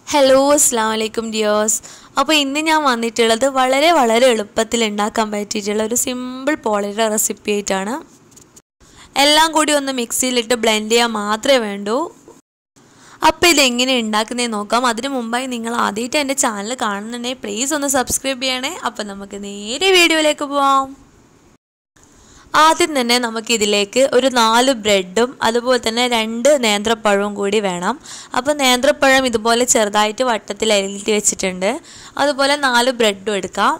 hello അസ്സാം വലൈക്കും ഡിയോസ് അപ്പോൾ ഇന്ന് ഞാൻ വന്നിട്ടുള്ളത് വളരെ വളരെ എളുപ്പത്തിൽ ഉണ്ടാക്കാൻ പറ്റിയിട്ടുള്ള ഒരു സിമ്പിൾ പോളയുടെ റെസിപ്പി ആയിട്ടാണ് എല്ലാം കൂടി ഒന്ന് മിക്സിയിലിട്ട് ബ്ലെൻഡ് ചെയ്യാൻ മാത്രമേ വേണ്ടൂ അപ്പോൾ ഇതെങ്ങനെ ഉണ്ടാക്കുന്നതെന്ന് നോക്കാം അതിന് മുമ്പായി നിങ്ങൾ ആദ്യമായിട്ട് എൻ്റെ ചാനൽ കാണുന്നുണ്ടെങ്കിൽ പ്ലീസ് ഒന്ന് സബ്സ്ക്രൈബ് ചെയ്യണേ അപ്പോൾ നമുക്ക് നേരെ വീഡിയോയിലേക്ക് പോവാം ആദ്യം തന്നെ നമുക്ക് ഇതിലേക്ക് ഒരു നാല് ബ്രെഡും അതുപോലെ തന്നെ രണ്ട് നേന്ത്രപ്പഴവും കൂടി വേണം അപ്പോൾ നേന്ത്രപ്പഴം ഇതുപോലെ ചെറുതായിട്ട് വട്ടത്തിൽ അരിഞ്ഞിട്ട് വെച്ചിട്ടുണ്ട് അതുപോലെ നാല് ബ്രെഡും എടുക്കാം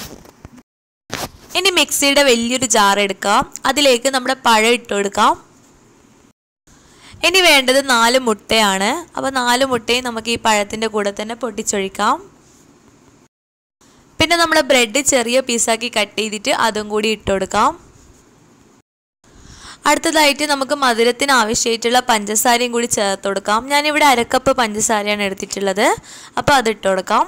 ഇനി മിക്സിയുടെ വലിയൊരു ജാർ എടുക്കാം അതിലേക്ക് നമ്മുടെ പഴം ഇട്ട് കൊടുക്കാം ഇനി വേണ്ടത് നാല് മുട്ടയാണ് അപ്പോൾ നാല് മുട്ടയും നമുക്ക് ഈ പഴത്തിൻ്റെ കൂടെ തന്നെ പൊട്ടിച്ചൊഴിക്കാം പിന്നെ നമ്മൾ ബ്രെഡ് ചെറിയ പീസാക്കി കട്ട് ചെയ്തിട്ട് അതും കൂടി ഇട്ട് കൊടുക്കാം അടുത്തതായിട്ട് നമുക്ക് മധുരത്തിന് ആവശ്യമായിട്ടുള്ള പഞ്ചസാരയും കൂടി ചേർത്ത് കൊടുക്കാം ഞാനിവിടെ അരക്കപ്പ് പഞ്ചസാരയാണ് എടുത്തിട്ടുള്ളത് അപ്പോൾ അത് ഇട്ട് കൊടുക്കാം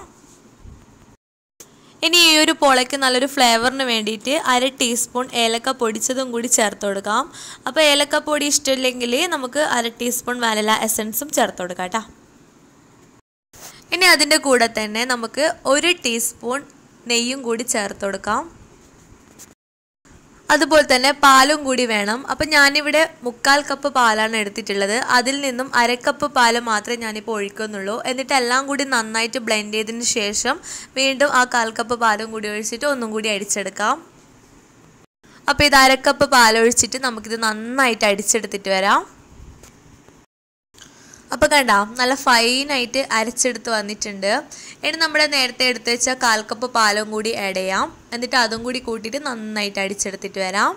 ഇനി ഈ ഒരു പോളയ്ക്ക് നല്ലൊരു ഫ്ലേവറിന് വേണ്ടിയിട്ട് അര ടീസ്പൂൺ ഏലക്ക പൊടിച്ചതും കൂടി ചേർത്ത് കൊടുക്കാം അപ്പോൾ ഏലക്ക പൊടി ഇഷ്ടമില്ലെങ്കിൽ നമുക്ക് അര ടീസ്പൂൺ വാനില എസൻസും ചേർത്ത് കൊടുക്കാം കേട്ടോ ഇനി അതിൻ്റെ കൂടെ തന്നെ നമുക്ക് ഒരു ടീസ്പൂൺ നെയ്യും കൂടി ചേർത്ത് കൊടുക്കാം അതുപോലെ തന്നെ പാലും കൂടി വേണം അപ്പം ഞാനിവിടെ മുക്കാൽ കപ്പ് പാലാണ് എടുത്തിട്ടുള്ളത് അതിൽ നിന്നും അരക്കപ്പ് പാല് മാത്രമേ ഞാനിപ്പോൾ ഒഴിക്കുന്നുള്ളൂ എന്നിട്ട് എല്ലാം കൂടി നന്നായിട്ട് ബ്ലെൻഡ് ചെയ്തതിന് ശേഷം വീണ്ടും ആ കാൽ കപ്പ് പാലും കൂടി ഒഴിച്ചിട്ട് ഒന്നും കൂടി അടിച്ചെടുക്കാം അപ്പോൾ ഇത് അരക്കപ്പ് പാലൊഴിച്ചിട്ട് നമുക്കിത് നന്നായിട്ട് അടിച്ചെടുത്തിട്ട് വരാം അപ്പോൾ കണ്ട നല്ല ഫൈനായിട്ട് അരച്ചെടുത്ത് വന്നിട്ടുണ്ട് ഇനി നമ്മുടെ നേരത്തെ എടുത്ത് വെച്ച കാൽ കപ്പ് പാലും കൂടി ആഡ് ചെയ്യാം എന്നിട്ട് അതും കൂടി കൂട്ടിയിട്ട് നന്നായിട്ട് അടിച്ചെടുത്തിട്ട് വരാം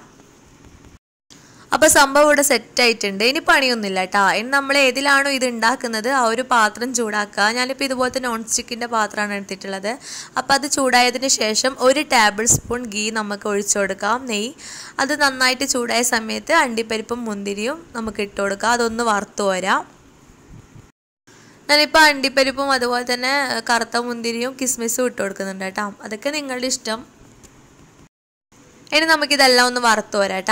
അപ്പോൾ സംഭവം ഇവിടെ സെറ്റ് ആയിട്ടുണ്ട് ഇനി പണിയൊന്നുമില്ല കേട്ടോ ഇനി നമ്മൾ ഏതിലാണോ ഇത് ഉണ്ടാക്കുന്നത് ആ ഒരു പാത്രം ചൂടാക്കുക ഞാനിപ്പോൾ ഇതുപോലത്തെ നോൺ സ്റ്റിക്കിൻ്റെ പാത്രമാണ് എടുത്തിട്ടുള്ളത് അപ്പോൾ അത് ചൂടായതിന് ശേഷം ഒരു ടേബിൾ സ്പൂൺ ഗീ നമുക്ക് ഒഴിച്ചു കൊടുക്കാം നെയ്യ് അത് നന്നായിട്ട് ചൂടായ സമയത്ത് അണ്ടിപ്പരിപ്പും മുന്തിരിയും നമുക്ക് ഇട്ട് കൊടുക്കാം അതൊന്ന് വറുത്തു വരാം ഞാനിപ്പോൾ അണ്ടിപ്പരിപ്പും അതുപോലെ തന്നെ കറുത്ത മുന്തിരിയും കിസ്മിസും ഇട്ട് കൊടുക്കുന്നുണ്ട് കേട്ടോ അതൊക്കെ നിങ്ങളുടെ ഇഷ്ടം ഇനി നമുക്കിതെല്ലാം ഒന്ന് വറുത്ത് വരാം കേട്ടോ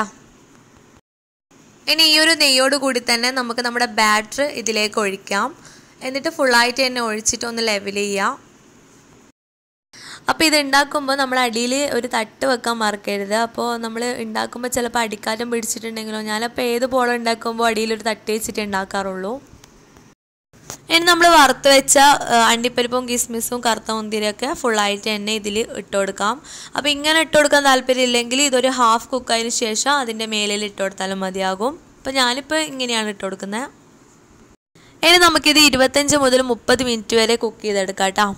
ഇനി ഈ ഒരു നെയ്യോട് കൂടി തന്നെ നമുക്ക് നമ്മുടെ ബാറ്റർ ഇതിലേക്ക് ഒഴിക്കാം എന്നിട്ട് ഫുള്ളായിട്ട് തന്നെ ഒഴിച്ചിട്ട് ഒന്ന് ലെവൽ ചെയ്യാം അപ്പോൾ ഇത് ഉണ്ടാക്കുമ്പോൾ നമ്മൾ അടിയിൽ ഒരു തട്ട് വെക്കാൻ മറക്കരുത് അപ്പോൾ നമ്മൾ ഉണ്ടാക്കുമ്പോൾ ചിലപ്പോൾ അടിക്കാറ്റം പിടിച്ചിട്ടുണ്ടെങ്കിലോ ഞാനപ്പോൾ ഏത് പോളം ഉണ്ടാക്കുമ്പോൾ അടിയിൽ ഒരു തട്ട് വെച്ചിട്ട് ഉണ്ടാക്കാറുള്ളൂ ഇനി നമ്മൾ വറുത്ത് വെച്ച അണ്ടിപ്പരിപ്പും കിസ്മിസും കറുത്ത മുന്തിരിയൊക്കെ ഫുള്ളായിട്ട് തന്നെ ഇതിൽ ഇട്ട് കൊടുക്കാം അപ്പോൾ ഇങ്ങനെ ഇട്ട് കൊടുക്കാൻ താല്പര്യമില്ലെങ്കിൽ ഇതൊരു ഹാഫ് കുക്കായതിന് ശേഷം അതിൻ്റെ മേലിൽ ഇട്ട് കൊടുത്താലും മതിയാകും അപ്പോൾ ഞാനിപ്പോൾ ഇങ്ങനെയാണ് ഇട്ട് കൊടുക്കുന്നത് ഇനി നമുക്കിത് ഇരുപത്തഞ്ച് മുതൽ മുപ്പത് മിനിറ്റ് വരെ കുക്ക് ചെയ്തെടുക്കാം കേട്ടോ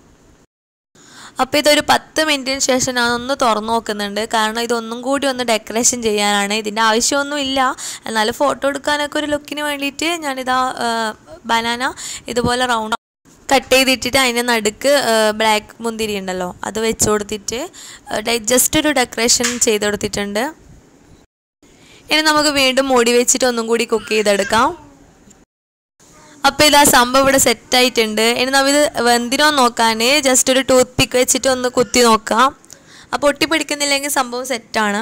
അപ്പോൾ ഇതൊരു പത്ത് മിനിറ്റിന് ശേഷം ഞാൻ ഒന്ന് തുറന്നു നോക്കുന്നുണ്ട് കാരണം ഇതൊന്നും കൂടി ഒന്ന് ഡെക്കറേഷൻ ചെയ്യാനാണ് ഇതിൻ്റെ ആവശ്യമൊന്നും ഇല്ല എന്നാലും ഫോട്ടോ എടുക്കാനൊക്കെ ഒരു ലുക്കിന് വേണ്ടിയിട്ട് ഞാനിതാ ബനാന ഇതുപോലെ റൗണ്ട് കട്ട് ചെയ്തിട്ടിട്ട് അതിൻ്റെ നടുക്ക് ബ്ലാക്ക് മുന്തിരി ഉണ്ടല്ലോ അത് വെച്ച് കൊടുത്തിട്ട് ജസ്റ്റ് ഒരു ഡെക്കറേഷൻ ചെയ്ത് കൊടുത്തിട്ടുണ്ട് ഇനി നമുക്ക് വീണ്ടും മൂടി വെച്ചിട്ട് ഒന്നും കൂടി കുക്ക് ചെയ്തെടുക്കാം അപ്പോൾ ഇതാ സംഭവം ഇവിടെ സെറ്റായിട്ടുണ്ട് ഇനി നമ്മിത് വെന്തിനോ നോക്കാൻ ജസ്റ്റ് ഒരു ടൂത്ത് പിക്ക് വെച്ചിട്ട് ഒന്ന് കുത്തി നോക്കാം അപ്പോൾ ഒട്ടി പിടിക്കുന്നില്ലെങ്കിൽ സംഭവം സെറ്റാണ്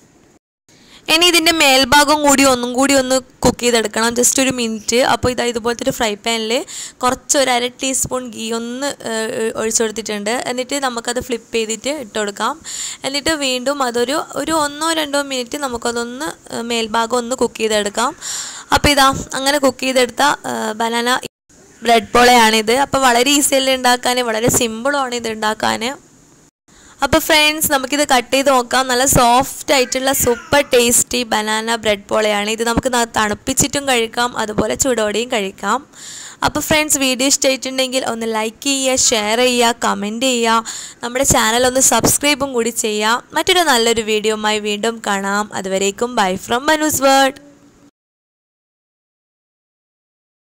ഇനി ഇതിൻ്റെ മേൽഭാഗം കൂടി ഒന്നും കൂടി ഒന്ന് കുക്ക് ചെയ്തെടുക്കണം ജസ്റ്റ് ഒരു മിനിറ്റ് അപ്പോൾ ഇതാ ഇതുപോലത്തെ ഒരു ഫ്രൈ പാനിൽ കുറച്ച് ഒരു അര ടീസ്പൂൺ ഗീ ഒന്ന് ഒഴിച്ചു കൊടുത്തിട്ടുണ്ട് എന്നിട്ട് നമുക്കത് ഫ്ലിപ്പ് ചെയ്തിട്ട് ഇട്ട് കൊടുക്കാം എന്നിട്ട് വീണ്ടും അതൊരു ഒരു ഒന്നോ രണ്ടോ മിനിറ്റ് നമുക്കതൊന്ന് മേൽഭാഗം ഒന്ന് കുക്ക് ചെയ്തെടുക്കാം അപ്പോൾ ഇതാ അങ്ങനെ കുക്ക് ചെയ്തെടുത്ത ബനാന ബ്രെഡ് പോളയാണിത് അപ്പോൾ വളരെ ഈസിയല്ലേ ഉണ്ടാക്കാൻ വളരെ സിമ്പിളാണ് ഇത് ഉണ്ടാക്കാൻ അപ്പോൾ ഫ്രണ്ട്സ് നമുക്കിത് കട്ട് ചെയ്ത് നോക്കാം നല്ല സോഫ്റ്റ് ആയിട്ടുള്ള സൂപ്പർ ടേസ്റ്റി ബനാന ബ്രെഡ് പോളയാണ് ഇത് നമുക്ക് തണുപ്പിച്ചിട്ടും കഴിക്കാം അതുപോലെ ചൂടോടെയും കഴിക്കാം അപ്പോൾ ഫ്രണ്ട്സ് വീഡിയോ ഇഷ്ടമായിട്ടുണ്ടെങ്കിൽ ഒന്ന് ലൈക്ക് ചെയ്യുക ഷെയർ ചെയ്യുക കമൻറ്റ് ചെയ്യുക നമ്മുടെ ചാനൽ ഒന്ന് സബ്സ്ക്രൈബും കൂടി ചെയ്യുക മറ്റൊരു നല്ലൊരു വീഡിയോയുമായി വീണ്ടും കാണാം അതുവരേക്കും ബൈ ഫ്രം മനൂസ് വേർഡ്